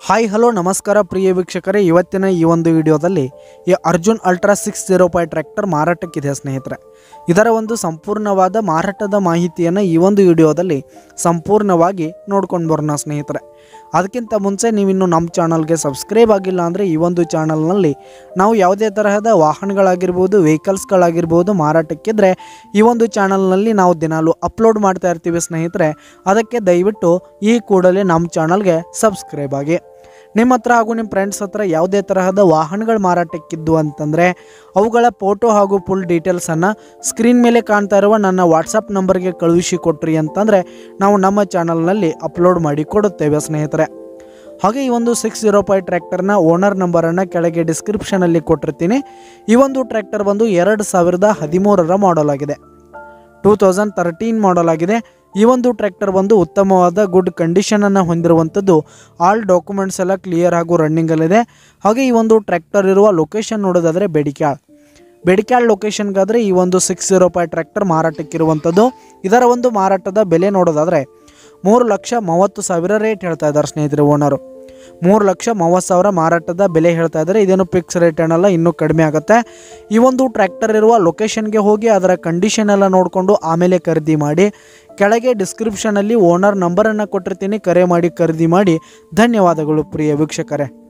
hi hello ನಮಸ್ಕಾರ ಪ್ರಿಯ ವೀಕ್ಷಕರೇ ಇವತ್ತಿನ ಈ ಒಂದು ವಿಡಿಯೋದಲ್ಲಿ ಈ Arjun ultra six zero five tractor ಮಾರಾಟಕ್ಕಿದೆ ಸ್ನೇಹಿತರೆ ಇದರ ಒಂದು ಸಂಪೂರ್ಣವಾದ ಮಾರಾಟದ ಮಾಹಿತಿಯನ್ನು ಈ ಒಂದು ವಿಡಿಯೋದಲ್ಲಿ ಸಂಪೂರ್ಣವಾಗಿ ನೋಡ್ಕೊಂಡು ಬರೋಣ ಸ್ನೇಹಿತರೆ ಅದಕ್ಕಿಂತ ಮುಂಚೆ ನೀವಿನ್ನು ನಮ್ಮ ಚಾನಲ್ಗೆ ಸಬ್ಸ್ಕ್ರೈಬ್ ಆಗಿಲ್ಲ ಅಂದರೆ ಈ ಒಂದು ಚಾನಲ್ನಲ್ಲಿ ನಾವು ಯಾವುದೇ ತರಹದ ವಾಹನಗಳಾಗಿರ್ಬೋದು ವೆಹಿಕಲ್ಸ್ಗಳಾಗಿರ್ಬೋದು ಮಾರಾಟಕ್ಕಿದ್ರೆ ಈ ಒಂದು ಚಾನಲ್ನಲ್ಲಿ ನಾವು ದಿನಾಲು ಅಪ್ಲೋಡ್ ಮಾಡ್ತಾ ಇರ್ತೀವಿ ಸ್ನೇಹಿತರೆ ಅದಕ್ಕೆ ದಯವಿಟ್ಟು ಈ ಕೂಡಲೇ ನಮ್ಮ ಚಾನಲ್ಗೆ ಸಬ್ಸ್ಕ್ರೈಬ್ ಆಗಿ ನಿಮ್ಮ ಹತ್ರ ಹಾಗೂ ನಿಮ್ಮ ಫ್ರೆಂಡ್ಸ್ ಹತ್ರ ಯಾವುದೇ ತರಹದ ವಾಹನಗಳು ಮಾರಾಟಕ್ಕಿದ್ದು ಅಂತಂದರೆ ಅವುಗಳ ಫೋಟೋ ಹಾಗೂ ಫುಲ್ ಡೀಟೇಲ್ಸನ್ನು ಸ್ಕ್ರೀನ್ ಮೇಲೆ ಕಾಣ್ತಾ ಇರುವ ನನ್ನ ವಾಟ್ಸಪ್ ನಂಬರ್ಗೆ ಕಳುಹಿಸಿ ಕೊಟ್ರಿ ಅಂತಂದರೆ ನಾವು ನಮ್ಮ ಚಾನಲ್ನಲ್ಲಿ ಅಪ್ಲೋಡ್ ಮಾಡಿ ಕೊಡುತ್ತೇವೆ ಸ್ನೇಹಿತರೆ ಹಾಗೆ ಈ ಒಂದು ಸಿಕ್ಸ್ ಜೀರೋ ಫೈವ್ ಟ್ರ್ಯಾಕ್ಟರ್ನ ಓನರ್ ನಂಬರನ್ನು ಕೆಳಗೆ ಡಿಸ್ಕ್ರಿಪ್ಷನಲ್ಲಿ ಕೊಟ್ಟಿರ್ತೀನಿ ಈ ಒಂದು ಟ್ರ್ಯಾಕ್ಟರ್ ಬಂದು ಎರಡು ಸಾವಿರದ ಹದಿಮೂರರ ಮಾಡಲ್ ಆಗಿದೆ ಟೂ ತೌಸಂಡ್ ತರ್ಟೀನ್ ಮಾಡಲ್ ಆಗಿದೆ ಈ ಒಂದು ಟ್ರ್ಯಾಕ್ಟರ್ ಬಂದು ಉತ್ತಮವಾದ ಗುಡ್ ಕಂಡೀಷನನ್ನು ಹೊಂದಿರುವಂಥದ್ದು ಆಲ್ ಡಾಕ್ಯುಮೆಂಟ್ಸ್ ಎಲ್ಲ ಕ್ಲಿಯರ್ ಹಾಗೂ ರನ್ನಿಂಗಲ್ಲಿದೆ ಹಾಗೆ ಈ ಒಂದು ಟ್ರ್ಯಾಕ್ಟರ್ ಇರುವ ಲೊಕೇಶನ್ ನೋಡೋದಾದರೆ ಬೇಡಿಕ್ಯಾಳ್ ಬೇಡಿಕ್ಯಾಳ್ ಲೊಕೇಶನ್ಗಾದರೆ ಈ ಒಂದು ಸಿಕ್ಸ್ ಜೀರೋ ಫೈವ್ ಟ್ರ್ಯಾಕ್ಟರ್ ಮಾರಾಟಕ್ಕಿರುವಂಥದ್ದು ಇದರ ಒಂದು ಮಾರಾಟದ ಬೆಲೆ ನೋಡೋದಾದರೆ ಮೂರು ಲಕ್ಷ ಮೂವತ್ತು ಸಾವಿರ ರೇಟ್ ಹೇಳ್ತಾ ಇದ್ದಾರೆ ಸ್ನೇಹಿತರೆ ಓನರು ಮೂರು ಲಕ್ಷ ಮೂವತ್ತು ಸಾವಿರ ಮಾರಾಟದ ಬೆಲೆ ಹೇಳ್ತಾ ಇದ್ದಾರೆ ಇದೇನು ಫಿಕ್ಸ್ ರೇಟ್ ಏನಲ್ಲ ಇನ್ನೂ ಕಡಿಮೆ ಆಗುತ್ತೆ ಈ ಒಂದು ಟ್ರ್ಯಾಕ್ಟರ್ ಇರುವ ಲೊಕೇಶನ್ಗೆ ಹೋಗಿ ಅದರ ಕಂಡೀಷನ್ ಎಲ್ಲ ನೋಡಿಕೊಂಡು ಆಮೇಲೆ ಖರೀದಿ ಮಾಡಿ ಕೆಳಗೆ ಡಿಸ್ಕ್ರಿಪ್ಷನಲ್ಲಿ ಓನರ್ ನಂಬರನ್ನು ಕೊಟ್ಟಿರ್ತೀನಿ ಕರೆ ಮಾಡಿ ಖರೀದಿ ಮಾಡಿ ಧನ್ಯವಾದಗಳು ಪ್ರಿಯ ವೀಕ್ಷಕರೇ